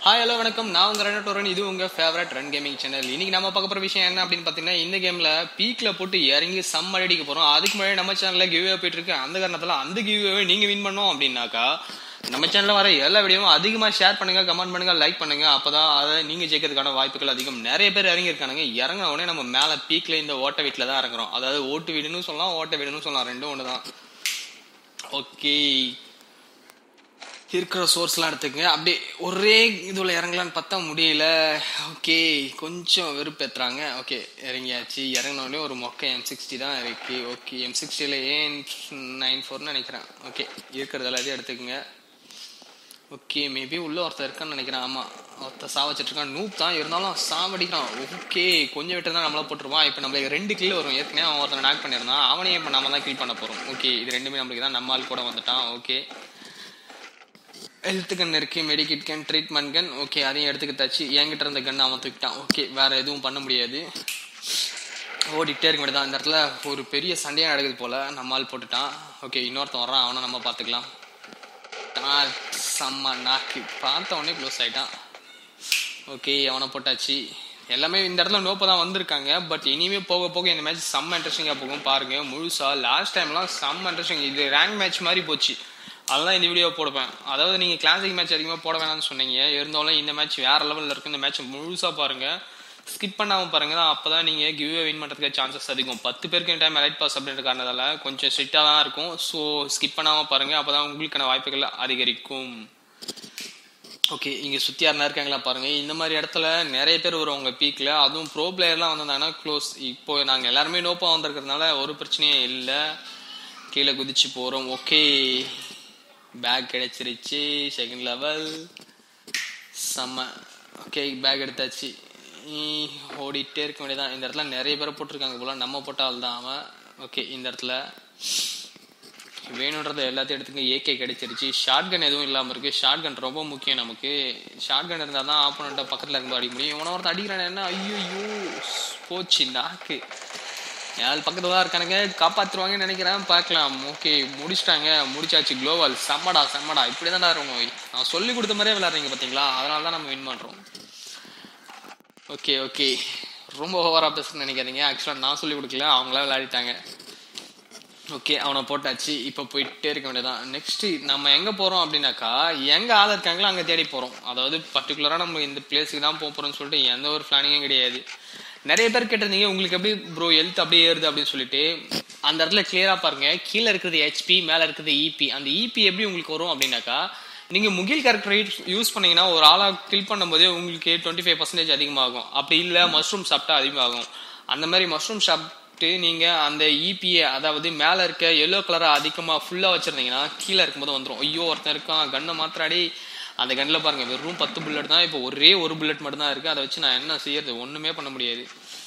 hi hello வணக்கம் நான் உங்க ரன் டோரன் இது உங்க ஃபேவரட் ரன் கேமிங் சேனல் இன்னைக்கு நம்ம பார்க்க போற விஷயம் என்ன அப்படின்னு பாத்தீங்கன்னா இந்த கேம்ல பீக்ல போட்டு இறங்கி சம் அடிக்க போறோம் அதுக்கு முன்னாடி நம்ம சேனல்ல கிவ்வே போயிட்டு இருக்கு அந்த காரணத்துல அந்த கிவ்வே நீங்க வின் பண்ணோம் அப்படின்னாக்கா நம்ம சேனல்ல வர எல்லா வீடியோவும் அதிகமா ஷேர் பண்ணுங்க கமெண்ட் பண்ணுங்க லைக் பண்ணுங்க அப்பதான் அதை நீங்க ஜெயிக்கிறதுக்கான வாய்ப்புகள் அதிகம் நிறைய பேர் இறங்கி இருக்கானுங்க இறங்கின உடனே நம்ம மேல பீக்ல இந்த ஓட்ட வீட்டுல தான் இறங்குறோம் அதாவது ஓட்டு வீடுன்னு சொல்லலாம் ஓட்ட வீடுன்னு சொல்லலாம் ரெண்டும் ஒண்ணுதான் ஓகே இருக்கிற சோர்ஸ்லாம் எடுத்துக்கங்க அப்படியே ஒரே இதுல இறங்கலான்னு பார்த்தா முடியல ஓகே கொஞ்சம் வெறுப்பேத்துறாங்க ஓகே இறங்கியாச்சு இறங்கினோடனே ஒரு மொக்க எம் சிக்ஸ்டி தான் இருக்கு ஓகே எம் சிக்ஸ்டியில் ஏன் நைன் ஃபோர்னு நினைக்கிறேன் ஓகே இருக்கிறது எல்லாத்தையும் எடுத்துக்கங்க ஓகே மேபி உள்ள ஒருத்தர் இருக்கான்னு நினைக்கிறேன் ஆமா ஒருத்தர் சாவச்சிட்டு இருக்கான் நூப் தான் இருந்தாலும் சாவடிக்கிறான் ஓகே கொஞ்சம் விட்டு தான் நம்மள போட்டுருவான் இப்போ நம்மளுக்கு ரெண்டு கில் வரும் ஏற்கனவே அவன் ஒருத்தர் நாக் பண்ணியிருந்தான் அவனையும் இப்போ நம்ம தான் கில் பண்ண போறோம் ஓகே இது ரெண்டுமே நம்மளுக்கு தான் நம்ம ஆள் கூட வந்துட்டான் ஓகே ஹெல்த் கன் இருக்கு மெடிக்கிட் கன் ட்ரீட்மெண்ட் கன் ஓகே அதையும் எடுத்துக்கிட்டாச்சு என்கிட்ட இருந்த கன் அவன் தூக்கிட்டான் ஓகே வேற எதுவும் பண்ண முடியாது ஓடிட்டே இருக்க வேண்டியதான் இந்த இடத்துல ஒரு பெரிய சண்டையாக நடக்குது போல நம்ம ஆள் போட்டுட்டான் ஓகே இன்னொருத்தன் வர்றான் அவனை நம்ம பார்த்துக்கலாம் தான் செம்ம நாக்கு பார்த்த உடனே க்ளோஸ் ஆயிட்டான் ஓகே அவனை போட்டாச்சு எல்லாமே இந்த இடத்துல நோப்ப தான் வந்திருக்காங்க பட் இனிமே போக போக இந்த மேட்ச் செம்ம இன்ட்ரெஸ்டிங்காக போகும் பாருங்க முழுசா லாஸ்ட் டைம்லாம் செம்ம இன்ட்ரெஸ்டிங் இது ரேங்க் மேட்ச் மாதிரி போச்சு அதெல்லாம் இந்த வீடியோ போடுவேன் அதாவது நீங்க கிளாசிக் மேட்ச் அதிகமாக போட வேணாம்னு சொன்னீங்க இருந்தாலும் இந்த மேட்ச் வேற லெவலில் இருக்கு இந்த மேட்ச் முழுசா பாருங்க ஸ்கிப் பண்ணாம பாருங்க அப்பதான் நீங்க கிவ் வின் பண்றதுக்கு சான்சஸ் அதிகம் பத்து பேருக்கு டைம் எலைட் பாஸ் அப்படின்ற காரணத்தால கொஞ்சம் ஸ்ட்ரிக்டா தான் இருக்கும் ஸோ ஸ்கிப் பண்ணாம பாருங்க அப்பதான் உங்களுக்கான வாய்ப்புகள் அதிகரிக்கும் ஓகே இங்க சுத்தி யாருனா இருக்காங்களா பாருங்க இந்த மாதிரி இடத்துல நிறைய பேர் வரும் உங்க பீக்ல அதுவும் ப்ரோ பிளேயர்லாம் வந்திருந்தாங்கன்னா க்ளோஸ் இப்போ நாங்க எல்லாருமே நோப்பா வந்திருக்கிறதுனால ஒரு பிரச்சனையும் இல்லை கீழே குதிச்சு போறோம் ஓகே பேக் கிடைச்சிருச்சு செகண்ட் லெவல் செம்ம ஓகே பேக் எடுத்தாச்சு ஈ, ஓடிட்டே இருக்க வேண்டியதான் இந்த இடத்துல நிறைய பேரை போட்டிருக்காங்க போல நம்ம போட்டால் தான் அவன் ஓகே இந்த இடத்துல வேணுன்றத எல்லாத்தையும் எடுத்துங்க ஏகே கிடைச்சிருச்சு ஷார்ட் கன் எதுவும் இல்லாமல் இருக்கு ஷார்ட் கன் ரொம்ப முக்கியம் நமக்கு ஷார்ட் கன் இருந்தால் தான் ஆப்போனண்ட்டை பக்கத்தில் இருக்கும்போது அடிக்க முடியும் இவனை ஒருத்தன் அடிக்கிறான் என்ன ஐயோ போச்சு நாக்கு யார் பக்கத்துல தான் இருக்கானுங்க காப்பாத்துருவாங்கன்னு நினைக்கிறேன் பார்க்கலாம் ஓகே முடிச்சிட்டாங்க முடிச்சாச்சு குளோவல் செம்மடா செம்மடா இப்படி தான் இருக்கணும் நான் சொல்லி கொடுத்த மாதிரியே விளையாடுறீங்க பாத்தீங்களா அதனால தான் நம்ம வின் பண்றோம் ஓகே ஓகே ரொம்ப ஓவரா பேசுன்னு நினைக்காதீங்க ஆக்சுவலா நான் சொல்லி கொடுக்கல அவங்களா விளையாடிட்டாங்க ஓகே அவனை போட்டாச்சு இப்போ போயிட்டே இருக்க வேண்டியதான் நெக்ஸ்ட் நம்ம எங்க போறோம் அப்படின்னாக்கா எங்க ஆள் இருக்காங்களோ அங்க தேடி போறோம் அதாவது பர்டிகுலரா நம்ம இந்த பிளேஸுக்கு தான் போக போறோம்னு சொல்லிட்டு எந்த ஒரு பிளானிங்கும் கிடையாது நிறைய பேர் கேட்டிருந்தீங்க உங்களுக்கு எப்படி ப்ரோ ஹெல்த் அப்படியே ஏறுது அப்படின்னு சொல்லிட்டு அந்த இடத்துல கிளியரா பாருங்க கீழே இருக்கிறது ஹெச்பி மேல இருக்கிறது இபி அந்த இபி எப்படி உங்களுக்கு வரும் அப்படின்னாக்கா நீங்க முகில் கேரக்டர் யூஸ் பண்ணீங்கன்னா ஒரு ஆளா கில் பண்ணும்போதே உங்களுக்கு டுவெண்ட்டி ஃபைவ் பர்சன்டேஜ் அதிகமாகும் அப்படி இல்ல மஷ்ரூம் சாப்பிட்டா அதிகமாகும் அந்த மாதிரி மஷ்ரூம் சாப்பிட்டு நீங்க அந்த இபிஏ அதாவது மேல இருக்க எல்லோ கலரா அதிகமா ஃபுல்லா வச்சிருந்தீங்கன்னா கீழே இருக்கும்போது வந்துரும் ஐயோ ஒருத்தன் இருக்கான் கண்ணை மாத்திராடி அந்த கன்ல பாருங்க வெறும் பத்து புல்லட் தான் இப்போ ஒரே ஒரு புல்லட் மட்டும் தான் இருக்கு அதை வச்சு நான் என்ன செய்யறது ஒண்ணுமே பண்ண முடியாது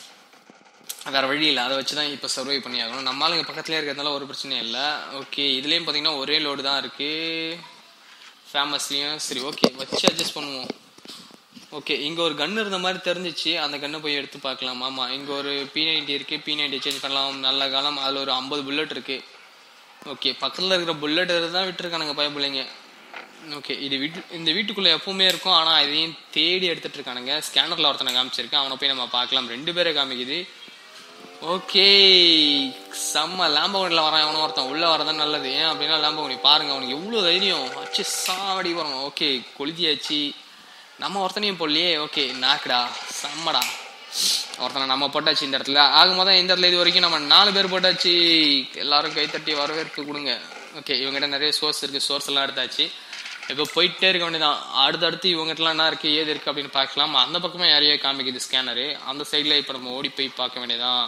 வேற வழி இல்லை அதை வச்சு தான் இப்போ சர்வை பண்ணி ஆகணும் நம்ம ஆளுங்க பக்கத்துலேயே இருக்கிறதுனால ஒரு பிரச்சனையும் இல்லை ஓகே இதுலேயும் பார்த்தீங்கன்னா ஒரே லோடு தான் இருக்கு ஃபேமஸ்லையும் சரி ஓகே வச்சு அட்ஜஸ்ட் பண்ணுவோம் ஓகே இங்கே ஒரு கன் இருந்த மாதிரி தெரிஞ்சிச்சு அந்த கன்னை போய் எடுத்து பார்க்கலாம் ஆமாம் இங்கே ஒரு பி நைன்டி இருக்கு பி நைன்டி சேஞ்ச் பண்ணலாம் நல்ல காலம் அதில் ஒரு ஐம்பது புல்லட் இருக்கு ஓகே பக்கத்தில் இருக்கிற புல்லட் தான் விட்டுருக்கானுங்க பய பிள்ளைங்க ஓகே இது வீட்டு இந்த வீட்டுக்குள்ள எப்பவுமே இருக்கும் ஆனா இதையும் தேடி எடுத்துட்டு இருக்கானுங்க ஸ்கேனர்ல ஒருத்தனை காமிச்சிருக்கேன் அவனை போய் நம்ம பார்க்கலாம் ரெண்டு பேரை காமிக்குது ஓகே செம்ம லாம்பகனில் வரான் எவனோ ஒருத்தன் உள்ள வரதான் நல்லது ஏன் அப்படின்னா லாம்பகனி பாருங்க அவனுக்கு எவ்வளவு தைரியம் அச்சு சாவடி வரணும் ஓகே கொளுத்தியாச்சு நம்ம ஒருத்தனையும் போடலையே ஓகே நாக்குடா செம்மடா ஒருத்தனை நம்ம போட்டாச்சு இந்த இடத்துல ஆகும்போது இந்த இடத்துல இது வரைக்கும் நம்ம நாலு பேர் போட்டாச்சு எல்லாரும் கைத்தட்டி வரவேற்பு கொடுங்க ஓகே இவங்ககிட்ட நிறைய சோர்ஸ் இருக்கு சோர்ஸ் எல்லாம் எடுத்தாச்சு இப்போ போயிட்டே இருக்க வேண்டியதான் அடுத்தடுத்து இவங்ககிட்டலாம் என்ன இருக்கு ஏது இருக்கு அப்படின்னு பார்க்கலாம் அந்த பக்கமே யாரையோ காமிக்குது ஸ்கேனரு அந்த சைடில் இப்போ நம்ம ஓடி போய் பார்க்க வேண்டியதான்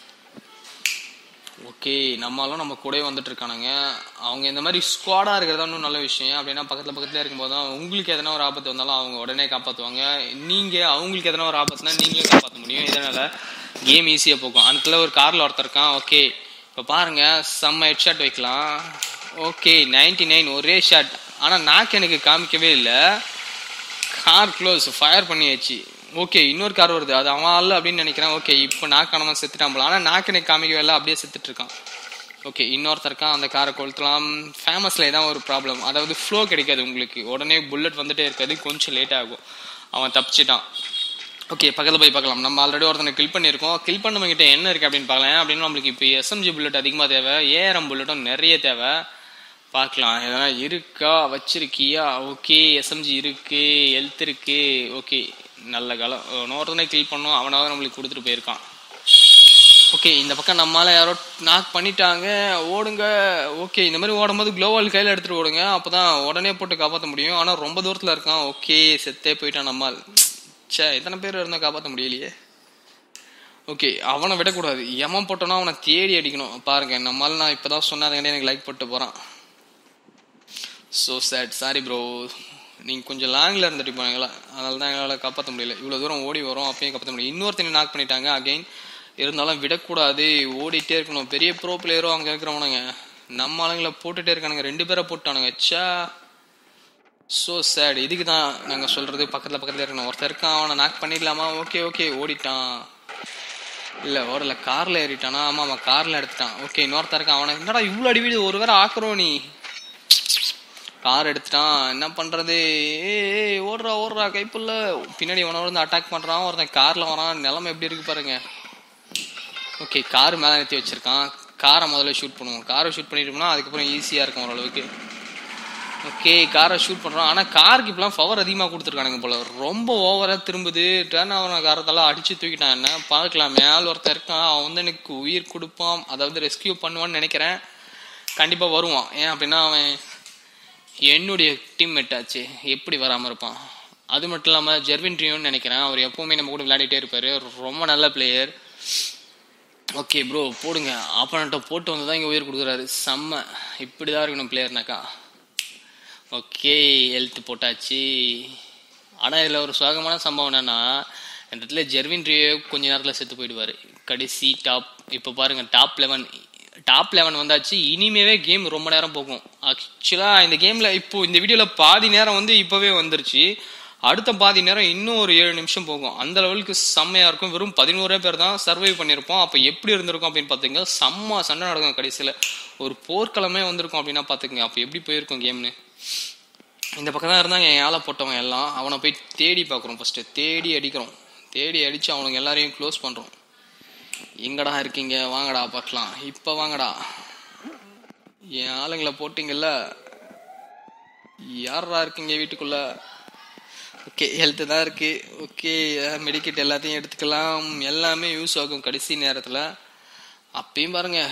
ஓகே நம்மளும் நம்ம கூடவே வந்துட்டு இருக்கானுங்க அவங்க இந்த மாதிரி ஸ்குவாடா இருக்கிறதா இன்னும் நல்ல விஷயம் அப்படின்னா பக்கத்துல பக்கத்துல இருக்கும்போது தான் உங்களுக்கு எதனா ஒரு ஆபத்து வந்தாலும் அவங்க உடனே காப்பாத்துவாங்க நீங்க அவங்களுக்கு எதனா ஒரு ஆபத்துனா நீங்களே காப்பாற்ற முடியும் இதனால கேம் ஈஸியா போகும் அதுக்குள்ள ஒரு கார்ல ஒருத்தர் இருக்கான் ஓகே இப்போ பாருங்க செம்ம ஹெட் ஷாட் வைக்கலாம் ஓகே நைன்டி நைன் ஒரே ஷாட் ஆனா நாக்கு எனக்கு காமிக்கவே இல்லை கார் க்ளோஸ் ஃபயர் பண்ணியாச்சு ஓகே இன்னொரு கார் வருது அது அவன் ஆள் அப்படின்னு நினைக்கிறேன் ஓகே இப்போ நாக்கு காணாம செத்துட்டான் போல ஆனால் நாக்கு எனக்கு காமிக்கவே இல்லை அப்படியே செத்துட்டு இருக்கான் ஓகே இன்னொருத்தருக்கா அந்த காரை கொளுத்தலாம் ஃபேமஸில் தான் ஒரு ப்ராப்ளம் அதாவது ஃப்ளோ கிடைக்காது உங்களுக்கு உடனே புல்லட் வந்துட்டே இருக்காது கொஞ்சம் லேட் ஆகும் அவன் தப்பிச்சிட்டான் ஓகே பக்கத்தில் போய் பார்க்கலாம் நம்ம ஆல்ரெடி ஒருத்தனை கில் பண்ணியிருக்கோம் கில் பண்ணவங்கிட்ட என்ன இருக்குது அப்படின்னு பார்க்கலாம் அப்படின்னு நம்மளுக்கு இப்போ எஸ்எம்ஜி புல்லட் அதிகமாக தேவை ஏஆர்எம் புல்லட்டும் நிறைய தேவை பார்க்கலாம் எதனா இருக்கா வச்சிருக்கியா ஓகே எஸ்எம்ஜி இருக்கு ஹெல்த் இருக்கு ஓகே நல்ல காலம் இன்னொருத்தனை கில் பண்ணோம் அவனாவது நம்மளுக்கு கொடுத்துட்டு போயிருக்கான் ஓகே இந்த பக்கம் நம்மளால யாரோ நாக் பண்ணிட்டாங்க ஓடுங்க ஓகே இந்த மாதிரி ஓடும்போது குளோவால் கையில் எடுத்துட்டு ஓடுங்க அப்பதான் உடனே போட்டு காப்பாற்ற முடியும் ஆனால் ரொம்ப தூரத்தில் இருக்கான் ஓகே செத்தே போயிட்டான் நம்மால் ச்சே எத்தனை பேர் இருந்தால் காப்பாற்ற முடியலையே ஓகே அவனை விடக்கூடாது எமன் போட்டோன்னா அவனை தேடி அடிக்கணும் பாருங்க நம்மளால நான் இப்போதான் சொன்னாதே எனக்கு லைக் போட்டு போகிறான் ஸோ சேட் சாரி ப்ரோ நீங்கள் கொஞ்சம் லாங்கில் இருந்துட்டு போனாங்களா அதனால தான் எங்களால் காப்பாற்ற முடியல இவ்வளோ தூரம் ஓடி வரோம் அப்பயும் காப்பாற்ற முடியல இன்னொருத்தனை நாக் பண்ணிட்டாங்க அகைன் இருந்தாலும் விடக்கூடாது ஓடிட்டே இருக்கணும் பெரிய ப்ரோ பிளேயரும் அங்கே இருக்கிறவனுங்க நம்ம ஆளுங்களை போட்டுட்டே இருக்கானுங்க ரெண்டு பேரை போட்டானுங்க ச்சா ஸோ சேட் இதுக்கு தான் நாங்கள் சொல்கிறது பக்கத்தில் பக்கத்தில் இருக்கணும் ஒருத்தர் இருக்கான் அவனை நாக் பண்ணிடலாமா ஓகே ஓகே ஓடிட்டான் இல்லை ஓடல காரில் ஏறிட்டானா ஆமாம் ஆமாம் காரில் எடுத்துட்டான் ஓகே இன்னொருத்தர் இருக்கான் அவனை என்னடா இவ்வளோ அடி வீடு ஒரு வேற ஆக்குறோம் நீ கார் எடுத்துட்டான் என்ன பண்றது ஏய் ஏய், ஓடுறா ஓடுறா கைப்புள்ள பின்னாடி உன வந்து அட்டாக் பண்றான் ஒருத்தன் கார்ல வரான் நிலைமை எப்படி இருக்கு பாருங்க ஓகே கார் மேல நிறுத்தி வச்சிருக்கான் காரை முதல்ல ஷூட் பண்ணுவோம் காரை ஷூட் பண்ணிட்டோம்னா அதுக்கப்புறம் ஈஸியா இருக்கும் ஓரளவுக்கு ஓகே காரை ஷூட் பண்றோம் ஆனா காருக்கு இப்பெல்லாம் பவர் அதிகமா கொடுத்துருக்கானுங்க போல ரொம்ப ஓவரா திரும்புது டேர்ன் ஆகிற காரத்தெல்லாம் அடிச்சு தூக்கிட்டான் என்ன பார்க்கலாம் மேல ஒருத்தன் இருக்கான் அவன் வந்து எனக்கு உயிர் கொடுப்பான் அதாவது ரெஸ்கியூ பண்ணுவான்னு நினைக்கிறேன் கண்டிப்பா வருவான் ஏன் அப்படின்னா அவன் என்னுடைய டீம்மேட் ஆச்சு எப்படி வராமல் இருப்பான் அது மட்டும் இல்லாமல் ஜெர்வின் ட்ரியோன்னு நினைக்கிறேன் அவர் எப்பவுமே நம்ம கூட விளையாடிட்டே இருப்பார் ரொம்ப நல்ல பிளேயர் ஓகே ப்ரோ போடுங்க ஆப்பனண்ட்டை போட்டு வந்து தான் இங்கே உயிர் கொடுக்குறாரு செம்ம இப்படி தான் இருக்கணும் பிளேயர்னாக்கா ஓகே ஹெல்த் போட்டாச்சு ஆனால் இதில் ஒரு சுவாகமான சம்பவம் என்னன்னா இந்த இடத்துல ஜெர்வின் ட்ரியோ கொஞ்ச நேரத்தில் செத்து போயிடுவார் கடைசி டாப் இப்போ பாருங்க டாப் லெவன் டாப் லெவன் வந்தாச்சு இனிமேவே கேம் ரொம்ப நேரம் போகும் ஆக்சுவலாக இந்த கேமில் இப்போ இந்த வீடியோவில் பாதி நேரம் வந்து இப்போவே வந்துருச்சு அடுத்த பாதி நேரம் இன்னும் ஒரு ஏழு நிமிஷம் போகும் அந்த லெவலுக்கு செம்மையா இருக்கும் வெறும் பதினோரே பேர் தான் சர்வை பண்ணியிருப்போம் அப்போ எப்படி இருந்திருக்கும் அப்படின்னு பார்த்துங்க செம்ம சண்டை நடக்கும் கடைசியில் ஒரு போர்க்களமே வந்திருக்கும் அப்படின்னா பார்த்துங்க அப்போ எப்படி போயிருக்கும் கேம்னு இந்த பக்கம் தான் இருந்தாங்க என் ஆளை போட்டவன் எல்லாம் அவனை போய் தேடி பார்க்குறோம் ஃபர்ஸ்ட் தேடி அடிக்கிறோம் தேடி அடிச்சு அவனுங்க எல்லாரையும் க்ளோஸ் பண்ணுறோம் எங்கடா இருக்கீங்க வாங்கடா பார்க்கலாம் இப்போ வாங்கடா என் ஆளுங்களை போட்டிங்கல்ல யாரா இருக்கீங்க வீட்டுக்குள்ள ஓகே ஹெல்த்து தான் இருக்கு ஓகே மெடிக்கெட் எல்லாத்தையும் எடுத்துக்கலாம் எல்லாமே யூஸ் ஆகும் கடைசி நேரத்தில் அப்பயும் பாருங்க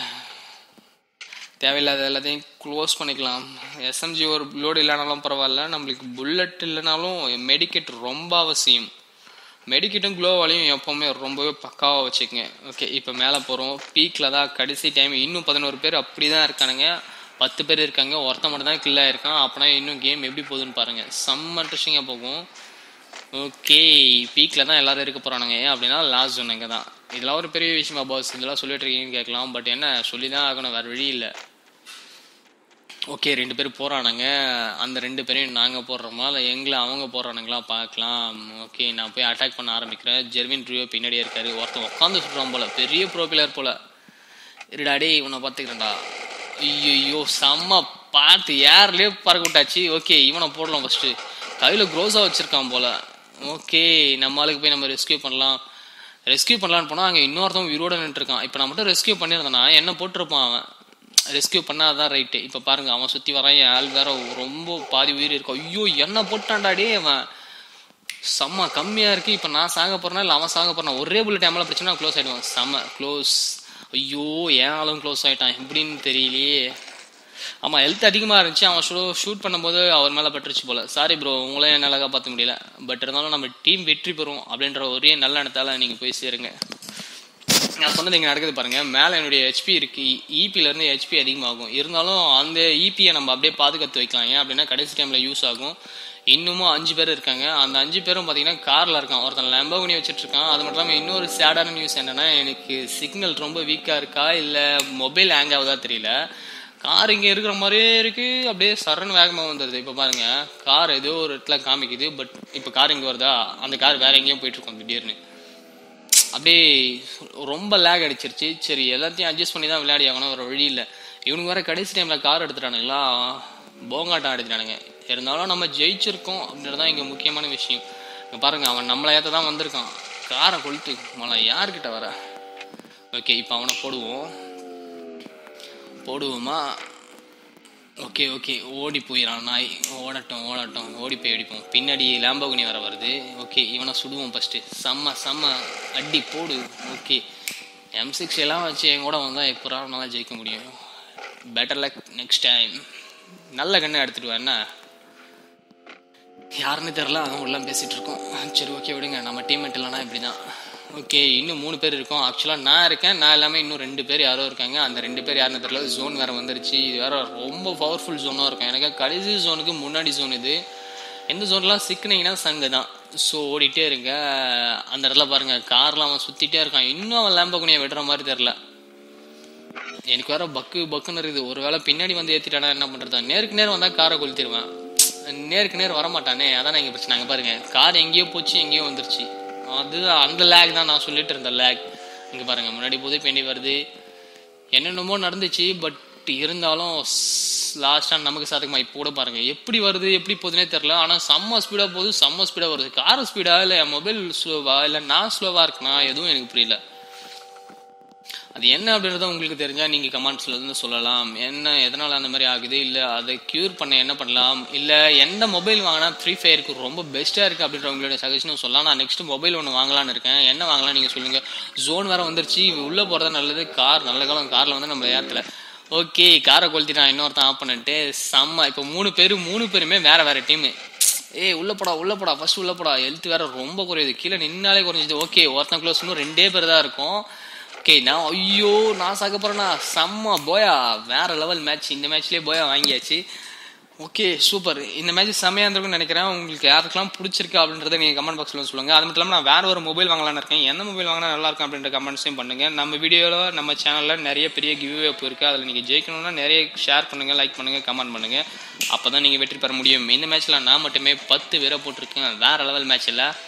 தேவையில்லாத எல்லாத்தையும் க்ளோஸ் பண்ணிக்கலாம் எஸ்எம்ஜி ஒரு லோடு இல்லைனாலும் பரவாயில்ல நம்மளுக்கு புல்லட் இல்லைனாலும் மெடிக்கெட் ரொம்ப அவசியம் மெடிக்கெட்டும் க்ளோவாலையும் எப்போவுமே ரொம்பவே பக்காவாக வச்சுக்கோங்க ஓகே இப்போ மேலே போகிறோம் பீக்கில் தான் கடைசி டைம் இன்னும் பதினோரு பேர் அப்படி தான் இருக்கானுங்க பத்து பேர் இருக்காங்க ஒருத்தன் மட்டும் தான் கில்லாக இருக்கான் அப்போனா இன்னும் கேம் எப்படி போகுதுன்னு பாருங்கள் செம்ம இன்ட்ரெஸ்டிங்காக போகும் ஓகே பீக்கில் தான் எல்லாரும் இருக்க போகிறானுங்க ஏன் அப்படின்னா லாஸ்ட் ஜோன் இங்கே தான் இதெல்லாம் ஒரு பெரிய விஷயமா பாஸ் இதெல்லாம் சொல்லிட்டு இருக்கீங்கன்னு கேட்கலாம் பட் என்ன சொல்லி தான் ஆகணும் வேறு வழி இல்லை ஓகே ரெண்டு பேரும் போறானுங்க அந்த ரெண்டு பேரையும் நாங்கள் போடுறோமா இல்லை எங்களை அவங்க போடுறானுங்களா பார்க்கலாம் ஓகே நான் போய் அட்டாக் பண்ண ஆரம்பிக்கிறேன் ஜெர்வின் ட்ரியோ பின்னாடியே இருக்காரு ஒருத்தன் உட்காந்து சுடுறான் போல பெரிய ப்ரோ பிளேயர் போல இருடா டேய் உன்னை பார்த்துக்கிறேன்டா ஐயோ செம்ம பார்த்து ஏர்லயே பறக்க விட்டாச்சு ஓகே இவனை போடலாம் ஃபர்ஸ்ட் கையில் க்ரோஸாக வச்சிருக்கான் போல ஓகே நம்ம ஆளுக்கு போய் நம்ம ரெஸ்கியூ பண்ணலாம் ரெஸ்கியூ பண்ணலான்னு போனால் அங்கே இன்னொருத்தவன் உயிரோட நின்றுருக்கான் இப்போ நான் மட்டும் ரெஸ்கியூ பண்ணியிருந்தேன்னா என்ன போட்டிருப்பான் அவன் ரெஸ்கியூ பண்ணாதான் ரைட்டு இப்போ பாருங்க அவன் சுற்றி வரான் என் ஆள் வேற ரொம்ப பாதி உயிர் இருக்கும் ஐயோ என்ன போட்டான்டா டே அவன் செம்ம கம்மியாக இருக்கு இப்போ நான் சாக போறேனா இல்லை அவன் சாக போறான் ஒரே புல்லட் டைமில் பிரச்சனை க்ளோஸ் ஆயிடுவான் செம்ம க்ளோஸ் ஐயோ ஏன் ஆளும் க்ளோஸ் ஆயிட்டான் எப்படின்னு தெரியலையே ஆமாம் ஹெல்த் அதிகமாக இருந்துச்சு அவன் ஷூ ஷூட் பண்ணும்போது அவர் மேலே பட்டுருச்சு போல சாரி ப்ரோ உங்களே என்னால் காப்பாற்ற முடியல பட் இருந்தாலும் நம்ம டீம் வெற்றி பெறும் அப்படின்ற ஒரே நல்ல எண்ணத்தால் நீங்கள் போய் சேருங்க நான் சொன்னது இங்கே நடக்குது பாருங்க மேலே என்னுடைய ஹெச்பி இருக்கு இபில இருந்து ஹெச்பி அதிகமாகும் இருந்தாலும் அந்த இபியை நம்ம அப்படியே பாதுகாத்து வைக்கலாம் ஏன் அப்படின்னா கடைசி டைம்ல யூஸ் ஆகும் இன்னமும் அஞ்சு பேர் இருக்காங்க அந்த அஞ்சு பேரும் பார்த்தீங்கன்னா காரில் இருக்கான் ஒருத்தன் லம்பகுனி வச்சுட்டு இருக்கான் அது மட்டும் இல்லாமல் இன்னொரு சேடான நியூஸ் என்னன்னா எனக்கு சிக்னல் ரொம்ப வீக்காக இருக்கா இல்லை மொபைல் ஹேங் ஆகுதா தெரியல கார் இங்கே இருக்கிற மாதிரியே இருக்கு அப்படியே சரண் வேகமாக வந்துடுது இப்போ பாருங்க கார் ஏதோ ஒரு இடத்துல காமிக்குது பட் இப்போ கார் இங்கே வருதா அந்த கார் வேற எங்கேயும் போயிட்டு இருக்கோம் திடீர்னு அப்படியே ரொம்ப லேக் அடிச்சிருச்சு சரி எல்லாத்தையும் அட்ஜஸ்ட் பண்ணி தான் விளையாடி ஆகணும் வேற வழி இல்லை இவனுக்கு வேற கடைசி டைமில் கார் எடுத்துட்டானுங்களா போங்காட்டம் அடிச்சிட்டானுங்க இருந்தாலும் நம்ம ஜெயிச்சிருக்கோம் அப்படின்றது தான் இங்கே முக்கியமான விஷயம் இங்கே பாருங்க அவன் நம்மளை ஏற்ற தான் வந்திருக்கான் காரை கொளுத்து மழை யார்கிட்ட வர ஓகே இப்போ அவனை போடுவோம் போடுவோமா ஓகே ஓகே ஓடி போயிடான் நாய் ஓடட்டும் ஓடட்டும் ஓடி போய் அடிப்போம் பின்னாடி லேம்பகுனி வர வருது ஓகே இவனை சுடுவோம் ஃபஸ்ட்டு செம்ம செம்ம அடி போடு ஓகே எம் சிக்ஸ் எல்லாம் வச்சு என் கூட வந்தால் எப்போ நல்லா ஜெயிக்க முடியும் பெட்டர் லக் நெக்ஸ்ட் டைம் நல்ல கண்ணை எடுத்துட்டு வா என்ன யாருன்னு தெரில அதான் உள்ள பேசிட்டு இருக்கோம் சரி ஓகே விடுங்க நம்ம டீம்மேட் இல்லைனா இப்படி தான் ஓகே இன்னும் மூணு பேர் இருக்கோம் ஆக்சுவலாக நான் இருக்கேன் நான் இல்லாமல் இன்னும் ரெண்டு பேர் யாரோ இருக்காங்க அந்த ரெண்டு பேர் யாருன்னு தெரியல ஜோன் வேறு வந்துருச்சு இது வேற ரொம்ப பவர்ஃபுல் ஜோனாக இருக்கும் எனக்கு கடைசி ஜோனுக்கு முன்னாடி ஜோன் இது எந்த ஜோன்லாம் சிக்கினீங்கன்னா சங்கு தான் ஸோ ஓடிட்டே இருங்க அந்த இடத்துல பாருங்க கார்லாம் அவன் சுற்றிட்டே இருக்கான் இன்னும் அவன் லேம்பகுனியை விடுற மாதிரி தெரில எனக்கு வேற பக்கு பக்குன்னு இருக்குது ஒருவேளை பின்னாடி வந்து ஏற்றிட்டானா என்ன பண்ணுறது நேருக்கு நேர் வந்தால் காரை கொளுத்திடுவேன் நேருக்கு நேர் வரமாட்டானே அதான் இங்கே பிரச்சனை அங்கே பாருங்க கார் எங்கேயோ போச்சு எங்கேயோ வந்துருச்சு அது அந்த லேக் தான் நான் சொல்லிட்டு இருந்தேன் லேக் இங்கே பாருங்க முன்னாடி போது பின்னாடி வருது என்னென்னமோ நடந்துச்சு பட் இருந்தாலும் லாஸ்ட்டாக நமக்கு சாதகமாக இப்போ கூட பாருங்க எப்படி வருது எப்படி போகுதுனே தெரில ஆனால் செம்ம ஸ்பீடாக போகுது செம்ம ஸ்பீடாக வருது கார் ஸ்பீடாக இல்லை என் மொபைல் ஸ்லோவா இல்லை நான் ஸ்லோவாக இருக்குனா எதுவும் எனக்கு புரியல அது என்ன அப்படின்றத உங்களுக்கு தெரிஞ்சால் நீங்கள் கமெண்ட்ஸில் இருந்து சொல்லலாம் என்ன எதனால் அந்த மாதிரி ஆகுது இல்லை அதை க்யூர் பண்ண என்ன பண்ணலாம் இல்லை எந்த மொபைல் வாங்கினா ஃப்ரீ ஃபயருக்கு ரொம்ப பெஸ்ட்டாக இருக்குது அப்படின்ற உங்களுடைய சஜஷனும் சொல்லலாம் நான் நெக்ஸ்ட் மொபைல் ஒன்று வாங்கலான்னு இருக்கேன் என்ன வாங்கலாம் நீங்கள் சொல்லுங்கள் ஜோன் வேறு வந்துருச்சு உள்ளே போகிறது நல்லது கார் நல்ல காலம் காரில் வந்து நம்ம ஏற்றல ஓகே காரை கொளுத்திட்டான் இன்னொருத்தன் ஆஃப் பண்ணிட்டு செம்ம இப்போ மூணு பேர் மூணு பேருமே வேற வேற டீமு ஏய் உள்ள போடா உள்ள போடா ஃபர்ஸ்ட் உள்ள போடா ஹெல்த் வேற ரொம்ப குறையுது கீழே நின்னாலே குறைஞ்சிது ஓகே ஒருத்தன் க்ளோஸ் இன்னும் ரெண்டே பேர் தான் இருக்கும் ஓகே நான் ஐயோ நான் சாக்க போறேனா செம்ம போயா வேற லெவல் மேட்ச் இந்த மேட்ச்லயே போயா வாங்கியாச்சு ஓகே சூப்பர் இந்த மேட்ச் செம்மையாக இருந்திருக்கும்னு நினைக்கிறேன் உங்களுக்கு யாருக்கெல்லாம் பிடிச்சிருக்கு அப்படின்றத நீங்கள் கமெண்ட் பாக்ஸில் சொல்லுங்கள் அது மட்டும் இல்லாமல் நான் வேற ஒரு மொபைல் வாங்கலாம்னு இருக்கேன் எந்த மொபைல் வாங்கினா நல்லா இருக்கும் அப்படின்ற கமெண்ட்ஸையும் பண்ணுங்கள் நம்ம வீடியோவில் நம்ம சேனலில் நிறைய பெரிய கிவ்வே இருக்குது அதில் நீங்கள் ஜெயிக்கணும்னா நிறைய ஷேர் பண்ணுங்கள் லைக் பண்ணுங்கள் கமெண்ட் பண்ணுங்கள் அப்போ தான் நீங்கள் வெற்றி பெற முடியும் இந்த மேட்ச்சில் நான் மட்டுமே பத்து பேரை போட்டிருக்கேன் வேற லெவல் மேட்ச் இல்லை